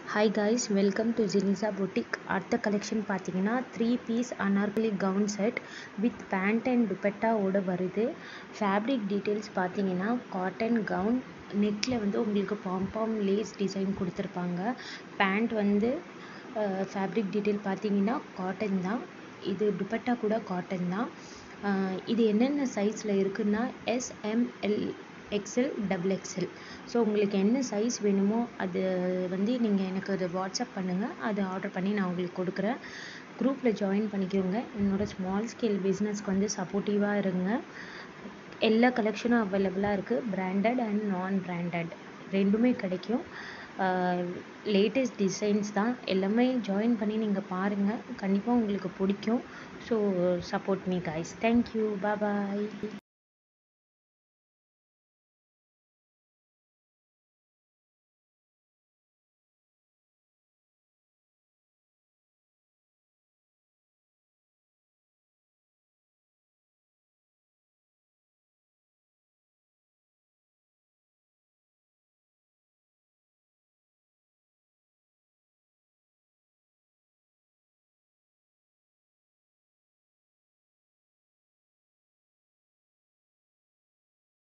hi guys welcome to Jinisa boutique அடுத்த collection பார்த்தீங்கன்னா three piece anarkali gown set with pant and துப்பட்டாவோட வருது fabric details பார்த்தீங்கன்னா காட்டன் கவுன் நெக்கில் வந்து உங்களுக்கு பாம்பாம் லேஸ் டிசைன் கொடுத்துருப்பாங்க பேண்ட் வந்து ஃபேப்ரிக் டீட்டெயில் பார்த்தீங்கன்னா காட்டன் தான் இது துப்பட்டா கூட காட்டன் தான் இது என்னென்ன சைஸில் இருக்குன்னா S M L XL double XL so உங்களுக்கு என்ன சைஸ் வேணுமோ அது வந்து நீங்கள் எனக்கு அது வாட்ஸ்அப் பண்ணுங்கள் அது ஆர்டர் பண்ணி நான் உங்களுக்கு கொடுக்குறேன் குரூப்பில் ஜாயின் பண்ணிக்கோங்க என்னோடய ஸ்மால் ஸ்கேல் பிஸ்னஸ்க்கு வந்து சப்போர்ட்டிவாக இருங்க எல்லா கலெக்ஷனும் அவைலபிளாக இருக்குது பிராண்டட் அண்ட் நான் பிராண்டட் ரெண்டுமே கிடைக்கும் லேட்டஸ்ட் டிசைன்ஸ் தான் எல்லாமே ஜாயின் பண்ணி நீங்கள் பாருங்கள் கண்டிப்பாக உங்களுக்கு பிடிக்கும் so support me guys thank you பாய்